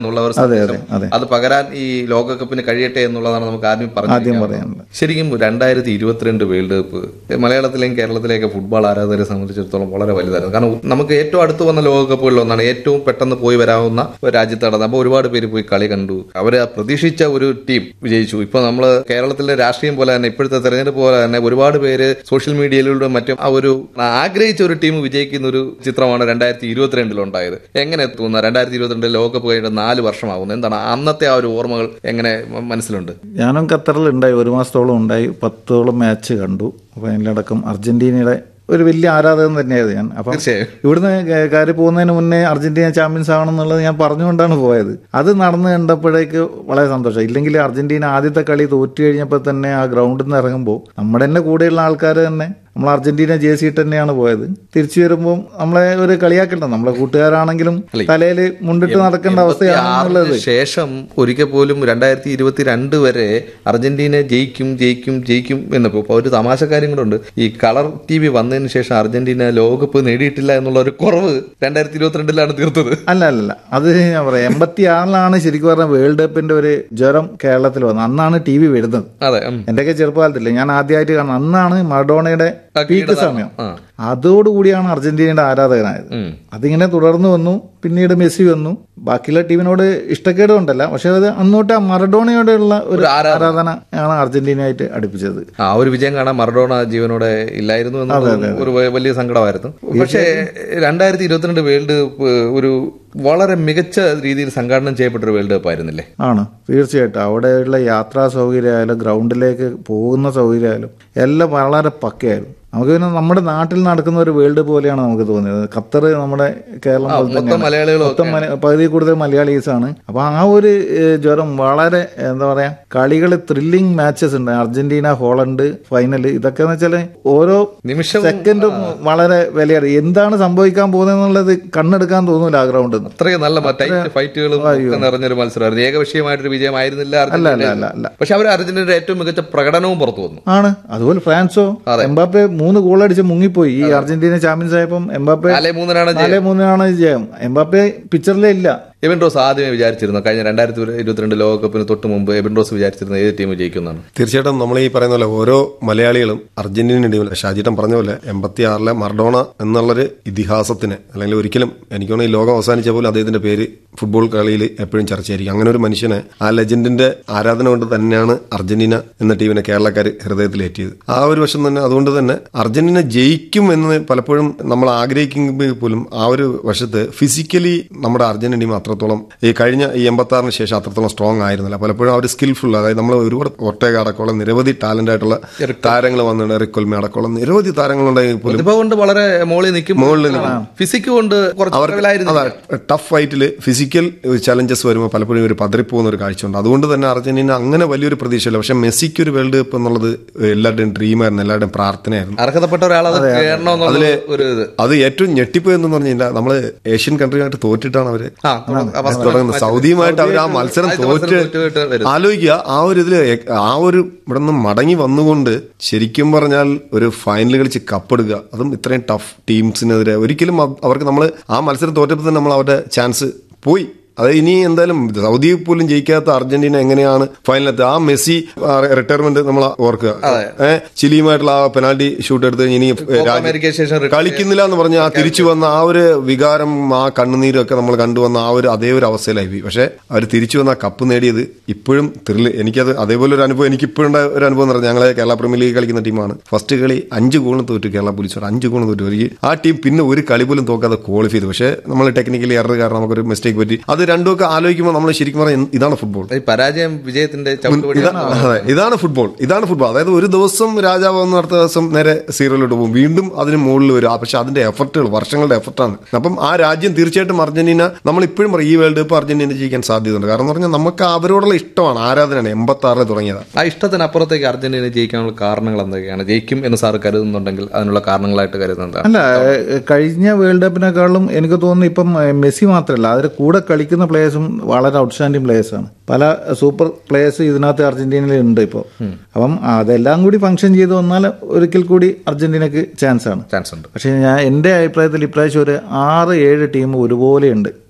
എന്നുള്ളവർ അതെ സന്ദേശം. അതെ അതെ അത് പകരാൻ ഈ ലോകകപ്പിന് കഴിയട്ടെ എന്നുള്ളതാണ് നമുക്ക് ആദ്യം ആദ്യം പറഞ്ഞു പറയാനുള്ളത് ശരിക്കും രണ്ടായിരത്തി ഇരുപത്തിരണ്ട് വേൾഡ് കപ്പ് മലയാളത്തിലെയും കേരളത്തിലെയൊക്കെ ഫുട്ബോൾ ആരാധകരെ സംബന്ധിച്ചിടത്തോളം വളരെ വലുതായിരുന്നു കാരണം നമുക്ക് ഏറ്റവും അടുത്ത് വന്ന ലോകകപ്പുകളിൽ ഒന്നാണ് ഏറ്റവും പെട്ടെന്ന് പോയി വരാവുന്ന ഒരു രാജ്യത്ത് നടന്നത് അപ്പോൾ ഒരുപാട് പേര് പോയി കളി കണ്ടു അവർ പ്രതീക്ഷിച്ച ഒരു ടീം വിജയിച്ചു ഇപ്പൊ നമ്മൾ കേരളത്തിലെ രാഷ്ട്രീയം പോലെ തന്നെ ഇപ്പോഴത്തെ തെരഞ്ഞെടുപ്പ് പോലെ തന്നെ ഒരുപാട് പേര് സോഷ്യൽ മീഡിയയിലൂടെ മറ്റും ആ ഒരു ആഗ്രഹിച്ച ഒരു ടീം വിജയിക്കുന്ന ഒരു ചിത്രമാണ് രണ്ടായിരത്തി ഇരുപത്തിരണ്ടിൽ ഉണ്ടായത് എങ്ങനെ തോന്നുന്നു രണ്ടായിരത്തി ഇരുപത്തിരണ്ടിൽ ലോകകപ്പ് കഴിഞ്ഞിട്ട് നാല് വർഷമാകുന്നു എന്താണ് അന്നത്തെ ആ ഒരു ഓർമ്മകൾ എങ്ങനെ മ- മനസ്സിലുണ്ട് ഞാനും ഖത്തറിൽ ഉണ്ടായി ഒരു മാസത്തോളം ഉണ്ടായി പത്തോളം മാച്ച് കണ്ടു അപ്പോൾ അതിലടക്കം അർജന്റീനയുടെ ഒരു വലിയ ആരാധകൻ തന്നെയായിരുന്നു ഞാൻ അപ്പം തീർച്ചയായും ഇവിടുന്ന് ക- കയറി പോകുന്നതിന് മുന്നേ അർജന്റീന ചാമ്പ്യൻസ് ആവണമെന്നുള്ളത് ഞാൻ പറഞ്ഞുകൊണ്ടാണ് പോയത് അത് നടന്നു കണ്ടപ്പോഴേക്ക് വളരെ സന്തോഷം ഇല്ലെങ്കിൽ അർജന്റീന ആദ്യത്തെ കളി തോറ്റു കഴിഞ്ഞപ്പോൾ തന്നെ ആ ഗ്രൗണ്ടിൽ നിന്ന് ഇറങ്ങുമ്പോൾ നമ്മുടെ തന്നെ കൂടെയുള്ള ആൾക്കാർ തന്നെ നമ്മൾ അർജന്റീന ജേഴ്സി ഇട്ട് തന്നെയാണ് പോയത് തിരിച്ചു വരുമ്പോൾ നമ്മളെ ഒരു കളിയാക്കണ്ട നമ്മളെ കൂട്ടുകാരാണെങ്കിലും തലയിൽ മുണ്ടിട്ട് നടക്കേണ്ട അവസ്ഥയാണെന്നുള്ളത് ആറിന് ശേഷം ഒരിക്കൽ പോലും രണ്ടായിരത്തി ഇരുപത്തി രണ്ട് വരെ അർജന്റീന ജയിക്കും ജയിക്കും ജയിക്കും എന്നപ്പോ ഇപ്പൊ ഒരു തമാശ കാര്യം കൂടെ ഉണ്ട് ഈ കളർ ടി വി വന്നതിന് ശേഷം അർജന്റീന ലോകകപ്പ് നേടിയിട്ടില്ല എന്നുള്ള ഒരു കുറവ് രണ്ടായിരത്തി ഇരുപത്തിരണ്ടിലാണ് തീർത്തത് അല്ല അല്ല അല്ല അത് ഞാൻ പറയാം എൺപത്തി ആറിലാണ് ശരിക്കും പറഞ്ഞ വേൾഡ് കപ്പിന്റെ ഒരു ജ്വരം കേരളത്തിൽ വന്നത് അന്നാണ് ടി വി വരുന്നത് അതെ ഉം. എന്റെയൊക്കെ ചെറുപ്പകാലത്തില്ലേ ഞാൻ ആദ്യമായിട്ട് കാണുന്നത് അന്നാണ് മറഡോണയുടെ ആ പീക്ക് കീടതാണ്. സമയം ആ. അതോടുകൂടിയാണ് അർജന്റീനയുടെ ആരാധകനായത് ഉം. അതിങ്ങനെ തുടർന്ന് വന്നു പിന്നീട് മെസ്സി വന്നു ബാക്കിയുള്ള ടീമിനോട് ഇഷ്ടക്കേട് കൊണ്ടല്ല പക്ഷെ അത് അന്നോട്ട് ആ മറഡോണയോടുള്ള ഒരു ആരാധന ആണ് അർജന്റീനയായിട്ട് അടുപ്പിച്ചത് ആ ഒരു വിജയം കാണാൻ മറഡോണ ജീവനോടെ ഇല്ലായിരുന്നു എന്നുള്ളത് ഒരു വ- വലിയ സങ്കടമായിരുന്നു പക്ഷേ രണ്ടായിരത്തി ഇരുപത്തിരണ്ട് വേൾഡ് കപ്പ് ഒരു വളരെ മികച്ച രീതിയിൽ സംഘാടനം ചെയ്യപ്പെട്ട ഒരു വേൾഡ് കപ്പ് ആയിരുന്നില്ലേ ആണ് തീർച്ചയായിട്ടും അവിടെയുള്ള യാത്രാ സൗകര്യമായാലും ഗ്രൗണ്ടിലേക്ക് പോകുന്ന സൗകര്യമായാലും എല്ലാം വളരെ പക്കയായിരുന്നു നമുക്ക് പിന്നെ നമ്മുടെ നാട്ടിൽ നടക്കുന്ന ഒരു വേൾഡ് പോലെയാണ് നമുക്ക് തോന്നിയത് ഖത്തർ നമ്മുടെ കേരളം പോലെ മൊത്തം തന്നെയാണ് മലയാളികളും മൊത്തം മല- പകുതി കൂടുതൽ മലയാളീസ് ആണ് അപ്പൊ ആ ഒരു ഏഹ്, ജ്വരം വളരെ എന്താ പറയാ കളികൾ ത്രില്ലിംഗ് മാച്ചസ് ഉണ്ട് അർജന്റീന ഹോളണ്ട് ഫൈനൽ ഇതൊക്കെ എന്ന് വെച്ചാല് ഓരോ നിമിഷം സെക്കൻഡും വളരെ വിലയാണ് എന്താണ് സംഭവിക്കാൻ പോകുന്നത് എന്നുള്ളത് കണ്ണെടുക്കാൻ തോന്നൂല ആ ഗ്രൗണ്ടിൽ നിന്ന് അത്രയും നല്ല ടൈറ്റ് ഫൈറ്റുകളും ഒക്കെ നിറഞ്ഞൊരു മത്സരമായിരുന്നു ഏകപക്ഷീയമായിട്ടൊരു വിജയമായിരുന്നില്ല അല്ല അർജന്റീന അല്ല അല്ല പക്ഷെ അവർ അർജന്റീനയുടെ ഏറ്റവും മികച്ച പ്രകടനവും പുറത്തു വന്നു ആണ് അതുപോലെ ഫ്രാൻസോ എംബാപ്പെ മൂന്ന് ഗോൾ അടിച്ച് മുങ്ങിപ്പോയി ഈ അർജന്റീന ചാമ്പ്യൻസ് ആയപ്പം എംബാപ്പെ നാല് മൂന്നിനാണ് നാല് മൂന്നിനാണ് ജയം എംബാപ്പെ പിക്ചറിലേ ഇല്ല എബിൻ റോസ് ആദ്യമേ വിചാരിച്ചിരുന്നു കഴിഞ്ഞ രണ്ടായിരത്തി ഇരുപത്തിരണ്ട് ലോകകപ്പിന് തൊട്ട് മുമ്പ് എബിൻ റോസ് വിചാരിച്ചിരുന്ന ഏത് ടീം ജയിക്കുന്നതാണ് തീർച്ചയായിട്ടും നമ്മൾ ഈ പറയുന്ന പോലെ ഓരോ മലയാളികളും അർജന്റീന ടീമിൽ ഷാജിട്ടൻ പറഞ്ഞ പോലെ എൺപത്തി ആറിലെ മർഡോണ എന്നുള്ളൊരു ഇതിഹാസത്തിന് അല്ലെങ്കിൽ ഒരിക്കലും എനിക്ക് തോന്നുന്നു ഈ ലോകം അവസാനിച്ച പോലും അദ്ദേഹത്തിന്റെ പേര് ഫുട്ബോൾ കളിയിൽ എപ്പോഴും ചർച്ചയായിരിക്കും അങ്ങനെ ഒരു മനുഷ്യനെ ആ ലെജൻഡിന്റെ ആരാധന കൊണ്ട് തന്നെയാണ് അർജന്റീന എന്ന ടീമിനെ കേരളക്കാർ ഹൃദയത്തിലേറ്റിയത് ആ ഒരു വശം തന്നെ അതുകൊണ്ട് തന്നെ അർജന്റീന ജയിക്കും എന്ന് പലപ്പോഴും നമ്മൾ ആഗ്രഹിക്കുമ്പോൾ പോലും ആ ഒരു വശത്ത് ഫിസിക്കലി നമ്മുടെ അർജന്റീന ടീം അത്രത്തോളം ഈ കഴിഞ്ഞ ഈ എൺപത്തി ആറിന് ശേഷം അത്രത്തോളം സ്ട്രോങ് ആയിരുന്നില്ല പലപ്പോഴും അവർ സ്കിൽഫുൾ അതായത് നമ്മൾ ഒരുപാട് ഒട്ടേക അടക്കമുള്ള നിരവധി ടാലന്റ് ആയിട്ടുള്ള താരങ്ങൾ വന്നിട്ടുണ്ട് റിക്കൊൽമ അടക്കമുള്ള നിരവധി താരങ്ങളുണ്ടെങ്കിൽ പോലും പ്രതിഭ കൊണ്ട് വളരെ മോളിൽ നിൽക്കും മുകളിൽ ഫിസിക് കൊണ്ട് കുറച്ച് ലെവലായിരുന്നു അതാ ടഫ് ഫൈറ്റിൽ ഫിസിക്കൽ ചലഞ്ചസ് വരുമ്പോൾ പലപ്പോഴും ഒരു പതറിപ്പോകുന്ന ഒരു കാഴ്ചയുണ്ട് അതുകൊണ്ട് തന്നെ അർജന്റീന അങ്ങനെ വലിയൊരു പ്രതീക്ഷയില്ല പക്ഷെ മെസ്സിക്ക് ഒരു വേൾഡ് കപ്പ് എന്നുള്ളത് എല്ലാവരുടെയും ഡ്രീമായിരുന്നു എല്ലാവരുടെയും പ്രാർത്ഥനയായിരുന്നു അർഹതപ്പെട്ട ഒരാൾ അത് കേറണമെന്നുള്ള ഒരു ഇത് അത് ഏറ്റവും ഞെട്ടിപ്പോയി എന്ന് പറഞ്ഞു കഴിഞ്ഞാൽ നമ്മള് ഏഷ്യൻ കൺട്രിയായിട്ട് തോറ്റിട്ടാണ് അവര് ആ, തുടങ്ങ- അവസാനം തുടങ്ങുന്നത് സൗദിയുമായിട്ട് അവർ ആ മത്സരം ആദ്യത്തെ തോറ്റ് മത്സരം തോറ്റുപോയിട്ട് വരും. ആലോചിക്കുക ആ ഒരു ഇതില് എ- ആ ഒരു ഇവിടെ നിന്ന് മടങ്ങി വന്നുകൊണ്ട് ശരിക്കും പറഞ്ഞാൽ ഒരു ഫൈനൽ കളിച്ച് കപ്പെടുക അതും ഇത്രയും ടഫ് ടീംസിനെതിരെ ഒരിക്കലും അവ- അവർക്ക് നമ്മൾ ആ മത്സരം തോറ്റപ്പോൾ തന്നെ നമ്മൾ അവരുടെ ചാൻസ് പോയി അത് ഇനി എന്തായാലും സൗദി പോലും ജയിക്കാത്ത അർജന്റീന എങ്ങനെയാണ് ഫൈനലെത്തുക ആ മെസ്സി റിട്ടയർമെന്റ് നമ്മൾ ഓർക്കുക ഏഹ് ചിലിയുമായിട്ടുള്ള ആ പെനാൽറ്റി ഷൂട്ട് എടുത്ത് കഴിഞ്ഞ് ഇനി രാജ്യം അമേരിക്കയ്ക്ക് ശേഷം retire കളിക്കുന്നില്ല എന്ന് പറഞ്ഞ് ആ തിരിച്ചു വന്ന ആ ഒരു വികാരം ആ കണ്ണുനീരും ഒക്കെ നമ്മൾ കണ്ടുവന്ന ആ ഒരു അതേ ഒരു അവസ്ഥയിലായി പോയി പക്ഷെ അവർ തിരിച്ചു വന്ന ആ കപ്പ് നേടിയത് ഇപ്പോഴും ത്രില്ല് എനിക്കത് അതേപോലെ ഒരു അനുഭവം എനിക്ക് ഇപ്പോഴും ഉണ്ടായ ഒരു അനുഭവം എന്ന് പറഞ്ഞാൽ ഞങ്ങളെ കേരള പ്രീമിയർ ലീഗ് കളിക്കുന്ന ടീമാണ് ഫസ്റ്റ് കളി അഞ്ച് ഗോളും തോറ്റു കേരള പോലീസ് അഞ്ച് ഗോളും തോറ്റു ഒരു ആ ടീം പിന്നെ ഒരു കളി പോലും തോക്കാതെ ക്വാളിഫൈ ചെയ്തു പക്ഷേ നമ്മൾ ടെക്നിക്കലി എറർ കാരണം നമുക്കൊരു മിസ്റ്റേക്ക് പറ്റി അത് രണ്ടുമൊക്കെ ആലോചിക്കുമ്പോൾ നമ്മൾ ശരിക്കും പറഞ്ഞാൽ ഇതാണ് ഫുട്ബോൾ ഈ പരാജയം വിജയത്തിന്റെ ഇതാ- ചവിട്ടുപടിയാണ് അതെ ഇതാണ് ഫുട്ബോൾ ഇതാണ് ഫുട്ബോൾ അതായത് ഒരു ദിവസം രാജാവ് വന്ന് അടുത്ത ദിവസം നേരെ സീറോയിലോട്ട് പോകും വീണ്ടും അതിന് മുകളിൽ വരും ആ, പക്ഷെ അതിന്റെ എഫർട്ടുകൾ വർഷങ്ങളുടെ എഫർട്ടാണ് അപ്പം ആ രാജ്യം തീർച്ചയായിട്ടും അർജന്റീന നമ്മൾ ഇപ്പോഴും പറയും ഈ വേൾഡ് കപ്പ് അർജന്റീന ജയിക്കാൻ സാധ്യതയുണ്ട് കാരണം എന്ന് പറഞ്ഞാൽ നമുക്ക് അവരോടുള്ള ഇഷ്ടമാണ് ആരാധനയാണ് എൺപത്തി ആറിൽ തുടങ്ങിയത് ആ ഇഷ്ടത്തിനപ്പുറത്തേക്ക് അർജന്റീന ജയിക്കാനുള്ള കാരണങ്ങൾ എന്തൊക്കെയാണ് ജയിക്കും എന്ന് സാർ കരുതുന്നുണ്ടെങ്കിൽ അതിനുള്ള കാരണങ്ങളായിട്ട് കരുതുന്നത് അല്ല ഏഹ്, കഴിഞ്ഞ വേൾഡ് കപ്പിനെക്കാളും എനിക്ക് തോന്നുന്നു ഇപ്പം ഏഹ്, മെസ്സി മാത്രമല്ല അതിൽ കൂടെ കളിക്കുന്ന പ്ലേയേഴ്സും വളരെ ഔട്ട്സ്റ്റാൻഡിംഗ് പ്ലേയേഴ്സ് ആണ് പല സൂപ്പർ പ്ലേയേഴ്സ് ഇതിനകത്ത് അർജന്റീനയിൽ ഉണ്ട് ഇപ്പോൾ അപ്പം അതെല്ലാം കൂടി ഫംഗ്ഷൻ ചെയ്ത് വന്നാൽ ഒരിക്കൽ കൂടി അർജന്റീനക്ക് ചാൻസ് ആണ് ചാൻസ് ഉണ്ട് പക്ഷേ ഞാൻ എൻ്റെ അഭിപ്രായത്തിൽ ഇപ്രാവശ്യം ഒരു ആറ് ഏഴ് ടീം ഒരുപോലെയുണ്ട്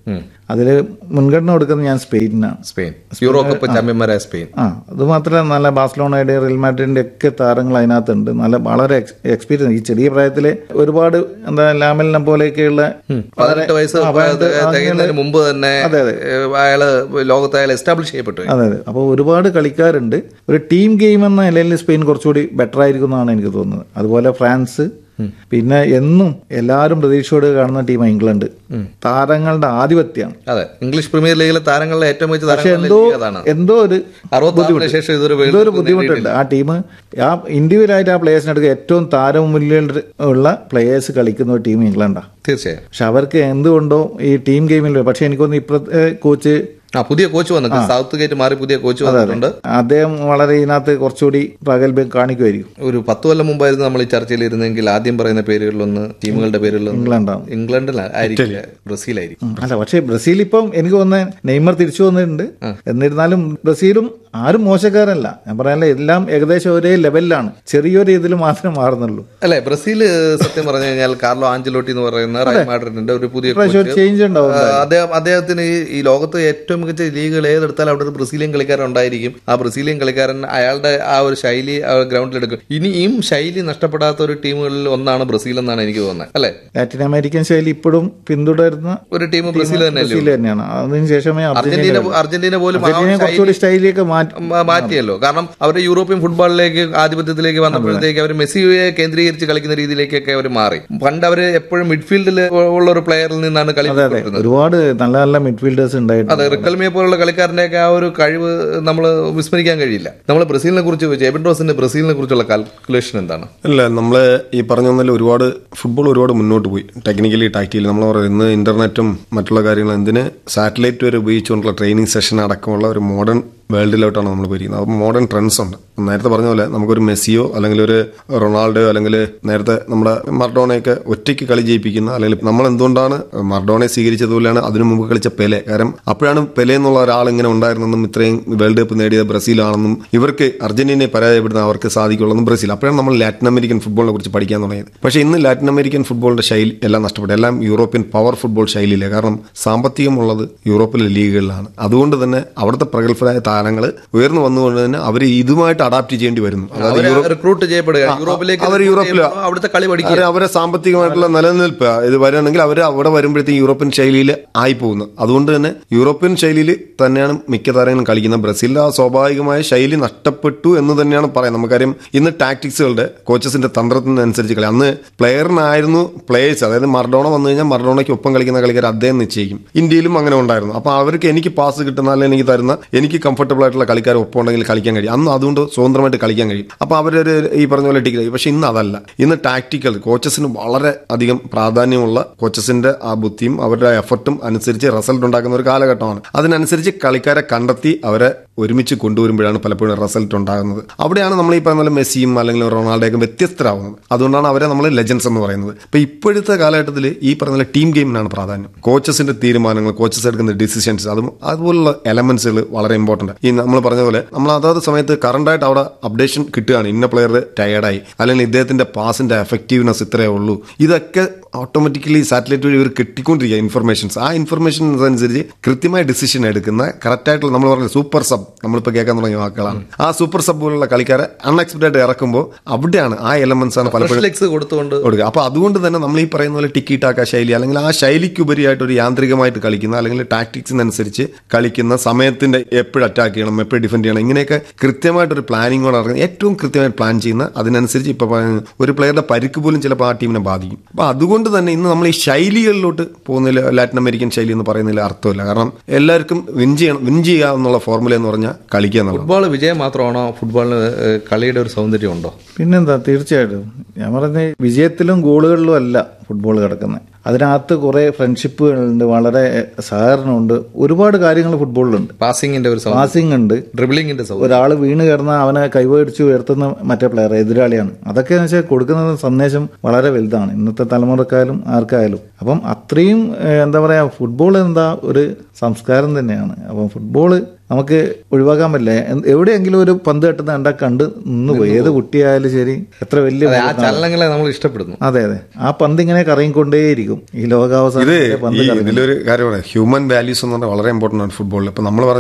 അതിൽ മുൻഗണന കൊടുക്കുന്നത് ഞാൻ സ്പെയിനാണ് സ്പെയിൻ യൂറോ കപ്പ് ചാമ്പ്യന്മാരായ സ്പെയിൻ ആ അത് മാത്രമല്ല നല്ല ബാഴ്സലോണയുടെ റിയൽ മാഡ്രിഡിന്റെ ഒക്കെ താരങ്ങൾ അതിനകത്തുണ്ട് നല്ല വളരെ എക്സ്പീരിയൻസ് ഈ ചെറിയ പ്രായത്തിൽ ഒരുപാട് എന്താ ലാമലിനെ പോലെയൊക്കെയുള്ള പതിനെട്ട് വയസ്സ് ആ, പതിനെട്ട് തികയുന്നതിന് മുമ്പ് തന്നെ ഏഹ്, അയാള് ലോകത്ത് അയാൾ എസ്റ്റാബ്ലിഷ് ചെയ്യപ്പെട്ടു അതെ അതെ അപ്പോൾ ഒരുപാട് കളിക്കാരുണ്ട് ഒരു ടീം ഗെയിം എന്ന നിലയിൽ സ്പെയിൻ കുറച്ചുകൂടി ബെറ്റർ ആയിരിക്കും എന്നാണ് എനിക്ക് തോന്നുന്നത് അതുപോലെ ഫ്രാൻസ് പിന്നെ എന്നും എല്ലാവരും പ്രതീക്ഷയോട് കാണുന്ന ടീം ഇംഗ്ലണ്ട് താരങ്ങളുടെ ആധിപത്യമാണ് അതെ ഇംഗ്ലീഷ് പ്രീമിയർ ലീഗിലെ താരങ്ങളിലെ ഏറ്റവും മികച്ച പക്ഷെ താരങ്ങളിലെ എന്തോ ലീഗ് അതാണ് എന്തോ ഒരു അറുപത്തി ശേഷം ഇതൊരു വേൾഡ് ഇതൊരു ബുദ്ധിമുട്ടുണ്ട് ആ ടീം ആ ഇൻഡിവിജ്വലായിട്ട് ആ പ്ലേയേഴ്സിന് എടുക്കുക ഏറ്റവും താരമുല്യം ഉള്ള പ്ലേയേഴ്സ് കളിക്കുന്ന ഒരു ടീം ഇംഗ്ലണ്ടാണ് തീർച്ചയായും പക്ഷെ അവർക്ക് എന്തുകൊണ്ടോ ഈ ടീം ഗെയിമിൽ പക്ഷെ എനിക്കൊന്ന് ഇപ്പോഴത്തെ കോച്ച് ആ പുതിയ കോച്ച് വന്നിട്ട് സൗത്ത് ഗേറ്റ് മാറി പുതിയ കോച്ച് വന്നിട്ടുണ്ട് അദ്ദേഹം വളരെ ഇതിനകത്ത് കുറച്ചുകൂടി പ്രഗത്ഭ്യം കാണിക്കുമായിരിക്കും ഒരു പത്ത് കൊല്ലം മുമ്പായിരുന്നു നമ്മൾ ഈ ചർച്ചയിൽ ഇരുന്നെങ്കിൽ ആദ്യം പറയുന്ന പേരുകളിലൊന്ന് ടീമുകളുടെ പേരുകളിലൊന്ന് ഇംഗ്ലണ്ടാണ് ഇംഗ്ലണ്ടിൽ ആയിരിക്കില്ല ബ്രസീലായിരിക്കും അല്ല പക്ഷേ ബ്രസീൽ ഇപ്പം എനിക്ക് തോന്നുന്നത് നെയ്മർ തിരിച്ചു വന്നിട്ടുണ്ട് എന്നിരുന്നാലും ബ്രസീലും ആരും മോശക്കാരല്ല ഞാൻ പറയാനല്ല എല്ലാം ഏകദേശം ഒരേ ലെവലിലാണ് ചെറിയൊരു രീതിയിൽ മാത്രമേ മാറുന്നുള്ളൂ അല്ലെ ബ്രസീൽ സത്യം പറഞ്ഞു കഴിഞ്ഞാൽ കാർലോ ആഞ്ചലോട്ടി എന്ന് പറയുന്ന റയൽ മാഡ്രിഡിന്റെ ഒരു പുതിയ പക്ഷെ ഒരു ചേഞ്ച് ഉണ്ടാവും ആ, അദ്ദേഹം അദ്ദേഹത്തിന് ഈ- ഈ ലോകത്ത് ഏറ്റവും മികച്ച ലീഗുകൾ ഏതെടുത്താലും അവിടെ ഒരു ബ്രസീലിയൻ കളിക്കാരൻ ഉണ്ടായിരിക്കും ആ ബ്രസീലിയൻ കളിക്കാരൻ അയാളുടെ ആ ഒരു ശൈലി ഗ്രൗണ്ടിൽ എടുക്കും ഇനിയും ശൈലി നഷ്ടപ്പെടാത്ത ഒരു ടീമുകളിൽ ഒന്നാണ് ബ്രസീൽ എന്നാണ് എനിക്ക് തോന്നുന്നത് അല്ലെ ലാറ്റിൻ അമേരിക്കൻ ശൈലി ഇപ്പോഴും പിന്തുടരുന്ന ഒരു ടീം ബ്രസീൽ തന്നെയല്ലേ ബ്രസീൽ തന്നെയാണ് അതിന് ശേഷമേ അർജന്റീന അർജന്റീന പോലും ആ അർജന്റീന ശൈലി കുറച്ചുകൂടി സ്റ്റൈലിലേക്ക് മാറ്റി മ- മാറ്റിയല്ലോ കാരണം അവർ യൂറോപ്യൻ ഫുട്ബോളിലേക്ക് ആധിപത്യത്തിലേക്ക് വന്നപ്പോഴത്തേക്ക് അവർ മെസ്സിയെ കേന്ദ്രീകരിച്ച് കളിക്കുന്ന രീതിയിലേക്കൊക്കെ അവർ മാറി പണ്ട് അവർ എപ്പോഴും മിഡ്ഫീൽഡിൽ ഉള്ള ഒരു പ്ലെയറിൽ നിന്നാണ് കളി വരുന്നത് ഒരുപാട് നല്ല നല്ല മിഡ്ഫീൽഡേഴ്സ് ഉണ്ടായിട്ടുണ്ട് അതെ റിക്കൽമിയെ പോലുള്ള കളിക്കാരൻ്റെയൊക്കെ ആ ഒരു കഴിവ് നമ്മൾ വിസ്മരിക്കാൻ കഴിയില്ല നമ്മൾ ബ്രസീലിനെ കുറിച്ച് ചോദിച്ചു എബിൻഡോസിന്റെ ബ്രസീലിനെ കുറിച്ചുള്ള കാൽക്കുലേഷൻ എന്താണ് അല്ല നമ്മൾ ഈ പറഞ്ഞ ഒന്നിൽ ഒരുപാട് ഫുട്ബോൾ ഒരുപാട് മുന്നോട്ട് പോയി ടെക്നിക്കലി ടാക്റ്റിക്കലി നമ്മൾ പറയുന്നത് ഇന്ന് ഇന്റർനെറ്റും മറ്റുള്ള കാര്യങ്ങളും എന്തിന് സാറ്റലൈറ്റ് വരെ ഉപയോഗിച്ചുകൊണ്ടുള്ള ട്രെയിനിങ് സെഷൻ അടക്കമുള്ള ഒരു മോഡേൺ വേൾഡിലോട്ടാണ് നമ്മൾ പോയിരിക്കുന്നത് അപ്പോൾ മോഡേൺ ട്രെൻഡ്സ് ഉണ്ട് നേരത്തെ പറഞ്ഞ പോലെ നമുക്കൊരു മെസ്സിയോ അല്ലെങ്കിൽ ഒരു റൊണാൾഡോ അല്ലെങ്കിൽ നേരത്തെ നമ്മുടെ മർഡോണയൊക്കെ ഒറ്റയ്ക്ക് കളി ജയിപ്പിക്കുന്ന അല്ലെങ്കിൽ നമ്മൾ എന്തുകൊണ്ടാണ് മർഡോണയെ സ്വീകരിച്ചതുപോലെയാണ് അതിനു മുമ്പ് കളിച്ച പെലെ കാരണം അപ്പോഴാണ് പെലെ എന്നുള്ള ഒരാൾ ഇങ്ങനെ ഉണ്ടായിരുന്നെന്നും ഇത്രയും വേൾഡ് കപ്പ് നേടിയത് ബ്രസീലാണെന്നും ഇവർക്ക് അർജന്റീനയെ പരാജയപ്പെടുന്ന അവർക്ക് സാധിക്കുള്ളൂ ബ്രസീൽ അപ്പോഴാണ് നമ്മൾ ലാറ്റിൻ അമേരിക്കൻ ഫുട്ബോളിനെ കുറിച്ച് പഠിക്കാൻ തുടങ്ങിയത് പക്ഷേ ഇന്ന് ലാറ്റിൻ അമേരിക്കൻ ഫുട്ബോളിന്റെ ശൈലി എല്ലാം നഷ്ടപ്പെട്ടു എല്ലാം യൂറോപ്യൻ പവർ ഫുട്ബോൾ ശൈലിയിലെ കാരണം സാമ്പത്തികമുള്ളത് യൂറോപ്പിലെ ലീഗുകളിലാണ് അതുകൊണ്ട് തന്നെ അവിടുത്തെ പ്രഗത്ഭരായ താരങ്ങൾ ഉയർന്നു വന്നുകൊണ്ട് തന്നെ അവർ ഇതുമായിട്ട് അഡാപ്റ്റ് ചെയ്യേണ്ടി വരുന്നു അതായത് അവരെ റിക്രൂട്ട് ചെയ്യപ്പെടുക യൂറോപ്പിലേക്ക് അവർ recruit യൂറോപ്പിൽ ചെയ്യുമ്പോൾ അവിടുത്തെ കളി പഠിക്കുക അവരെ അവരെ സാമ്പത്തികമായിട്ടുള്ള നിലനിൽപ്പ് ഇത് വരികയാണെങ്കിൽ അവർ അവിടെ വരുമ്പോഴത്തേക്കും യൂറോപ്യൻ ശൈലിയിൽ ആയി പോകുന്നു അതുകൊണ്ട് തന്നെ യൂറോപ്യൻ ശൈലിയിൽ തന്നെയാണ് മിക്ക താരങ്ങളും കളിക്കുന്നത് ബ്രസീലിൽ ആ സ്വാഭാവികമായ ശൈലി നഷ്ടപ്പെട്ടു എന്ന് തന്നെയാണ് പറയാം നമുക്കറിയാം ഇന്ന് ടാക്ടിക്സുകളുടെ കോച്ചസിന്റെ തന്ത്രത്തിനനുസരിച്ച് കളി അന്ന് പ്ലെയറിനായിരുന്നു പ്ലേയേഴ്സ് അതായത് മർഡോണ വന്നു കഴിഞ്ഞാൽ മർഡോണയ്ക്ക് ഒപ്പം കളിക്കുന്ന കളിക്കാർ അദ്ദേഹം നിശ്ചയിക്കും ഇന്ത്യയിലും അങ്ങനെ ഉണ്ടായിരുന്നു അപ്പോൾ അവർക്ക് എനിക്ക് പാസ് കിട്ടുന്ന അല്ലെങ്കിൽ എനിക്ക് തരുന്ന എനിക്ക് കംഫർട്ടബിൾ ആയിട്ടുള്ള കളിക്കാർ ഒപ്പം ഉണ്ടെങ്കിൽ കളിക്കാൻ കഴിയും അന്ന് അതുകൊണ്ട് സ്വതന്ത്രമായിട്ട് കളിക്കാൻ കഴിയും അപ്പോൾ അവരൊരു ഈ പറഞ്ഞ പോലെ ടിക്കറ്റ് പക്ഷെ ഇന്ന് അതല്ല ഇന്ന് ടാക്ടിക്കൽ കോച്ചസിന് വളരെ അധികം പ്രാധാന്യമുള്ള കോച്ചസിന്റെ ആ ബുദ്ധിയും അവരുടെ എഫർട്ടും അനുസരിച്ച് റിസൾട്ട് ഉണ്ടാക്കുന്ന ഒരു കാലഘട്ടമാണ് അതിനനുസരിച്ച് കളിക്കാരെ കണ്ടെത്തി അവരെ ഒരുമിച്ച് കൊണ്ടുവരുമ്പോഴാണ് പലപ്പോഴും റിസൾട്ട് ഉണ്ടാകുന്നത് അവിടെയാണ് നമ്മൾ ഈ പറഞ്ഞ പോലെ മെസ്സിയും അല്ലെങ്കിൽ റൊണാൾഡോയൊക്കെ വ്യത്യസ്തരാകുന്നത് അതുകൊണ്ടാണ് അവരെ നമ്മൾ ലെജൻസ് എന്ന് പറയുന്നത് ഇപ്പൊ ഇപ്പോഴത്തെ കാലഘട്ടത്തിൽ ഈ പറഞ്ഞ പോലെ ടീം ഗെയിമിനാണ് പ്രാധാന്യം കോച്ചസിന്റെ തീരുമാനങ്ങൾ കോച്ചസ് എടുക്കുന്ന ഡിസിഷൻസ് അതും അതുപോലുള്ള എലമെന്റ്സുകൾ വളരെ ഇമ്പോർട്ടന്റ് ഈ നമ്മൾ പറഞ്ഞ പോലെ നമ്മൾ അതാത് സമയത്ത് കറണ്ടായിട്ട് അവിടെ അപ്ഡേഷൻ കിട്ടുകയാണ് ഇന്ന പ്ലെയർ ടയർഡായി അല്ലെങ്കിൽ ഇദ്ദേഹത്തിന്റെ പാസിന്റെ എഫക്റ്റീവ്നെസ് ഇത്രയേ ഉള്ളൂ ഇതൊക്കെ ഓട്ടോമാറ്റിക്കലി സാറ്റലൈറ്റ് വഴി ഇവർ കിട്ടിക്കൊണ്ടിരിക്കുക ഇൻഫർമേഷൻസ് ആ ഇൻഫർമേഷൻസ് അനുസരിച്ച് കൃത്യമായ ഡിസിഷൻ എടുക്കുന്ന കറക്റ്റ് ആയിട്ടുള്ള നമ്മൾ പറഞ്ഞ സൂപ്പർ സബ് നമ്മളിപ്പോൾ കേൾക്കാൻ തുടങ്ങിയ വാക്കുകളാണ് ആ സൂപ്പർ സബ് പോലുള്ള കളിക്കാരെ അൺഎക്സ്പെക്ടഡ് ആയിട്ട് ഇറക്കുമ്പോൾ അവിടെയാണ് ആ എലമെന്റ്സ് ആണ് പലപ്പോഴും ഫ്ലെക്സ് കൊടുത്തുകൊണ്ട് കൊടുക്കുക അപ്പൊ അതുകൊണ്ട് തന്നെ നമ്മൾ ഈ പറയുന്ന പോലെ ടിക്കി ടാക്ക ശൈലി അല്ലെങ്കിൽ ആ ശൈലിക്ക് ഉപരിയായിട്ട് ഒരു യാന്ത്രികമായിട്ട് കളിക്കുന്ന അല്ലെങ്കിൽ ടാക്ടിക്സിനനുസരിച്ച് കളിക്കുന്ന സമയത്തിന്റെ എപ്പോഴും അറ്റാക്ക് ചെയ്യണം എപ്പോഴും ഡിഫെൻഡ് ചെയ്യണം ഇങ്ങനെയൊക്കെ കൃത്യമായിട്ട് ഒരു പ്ലാനിങ്ങോടെ ഇറങ്ങി ഏറ്റവും കൃത്യമായിട്ട് പ്ലാൻ ചെയ്യുന്ന അതിനനുസരിച്ച് ഇപ്പൊ പറയുന്ന ഒരു പ്ലെയറുടെ പരിക്ക് പോലും ചിലപ്പോൾ ആ ടീമിനെ ബാധിക്കും അപ്പൊ അതുകൊണ്ട് തന്നെ ഇന്ന് നമ്മൾ ഈ ശൈലികളിലോട്ട് പോകുന്നതിൽ ലാറ്റിൻ അമേരിക്കൻ ശൈലി എന്ന് പറയുന്നതിൽ അർത്ഥമില്ല കാരണം എല്ലാവർക്കും വിൻ ചെയ്യണം വിൻ ചെയ്യുക എന്നുള്ള ഫോർമുല എന്ന് പറഞ്ഞാൽ കളിക്കുക എന്നുള്ളത് ഫുട്ബോൾ വിജയം മാത്രമാണോ ഫുട്ബോളിന് ഏഹ്, കളിയുടെ ഒരു സൗന്ദര്യം ഉണ്ടോ പിന്നെന്താ തീർച്ചയായിട്ടും ഞാൻ പറഞ്ഞ വിജയത്തിലും ഗോളുകളിലും അല്ല ഫുട്ബോൾ കിടക്കുന്നത് അതിനകത്ത് കുറേ ഫ്രണ്ട്ഷിപ്പുകളുണ്ട് വളരെ സഹകരണമുണ്ട് ഒരുപാട് കാര്യങ്ങൾ ഫുട്ബോളിലുണ്ട് പാസിംഗിന്റെ ഒരു സൗന്ദര്യം പാസിംഗ് ഉണ്ട് ഡ്രിബിളിംഗിന്റെ സൗന്ദര്യം ഒരാൾ വീണ് കിടന്ന അവനെ കൈവടിച്ച് ഉയർത്തുന്ന മറ്റേ പ്ലെയർ എതിരാളിയാണ് അതൊക്കെ എന്ന് വെച്ചാൽ കൊടുക്കുന്ന സന്ദേശം വളരെ വലുതാണ് ഇന്നത്തെ തലമുറക്കായാലും ആർക്കായാലും അപ്പം അത്രയും ഏഹ്, എന്താ പറയുക ഫുട്ബോൾ എന്താ ഒരു സംസ്കാരം തന്നെയാണ് അപ്പം ഫുട്ബോൾ നമുക്ക് ഒഴിവാക്കാൻ പറ്റില്ല എന്ത്- എവിടെയെങ്കിലും ഒരു പന്ത് കെട്ടുന്ന കണ്ടാൽ കണ്ട് നിന്ന് പോയി ഏത് കുട്ടിയായാലും ശരി എത്ര വലിയ അതെ ആ ചലനങ്ങളെ നമ്മൾ ഇഷ്ടപ്പെടുന്നു അതെ അതെ ആ പന്ത് ഇങ്ങനെ കറങ്ങിക്കൊണ്ടേയിരിക്കും ഈ ഇത് ലോകാവസാനം വരെ പന്ത് ഈ കറങ്ങും ഇതിലൊരു കാര്യം പറയാം ഹ്യൂമൻ വാല്യൂസ് എന്ന് പറഞ്ഞാൽ വളരെ ഇമ്പോർട്ടൻ്റ് ആണ് ഫുട്ബോളിൽ ഇപ്പൊ നമ്മൾ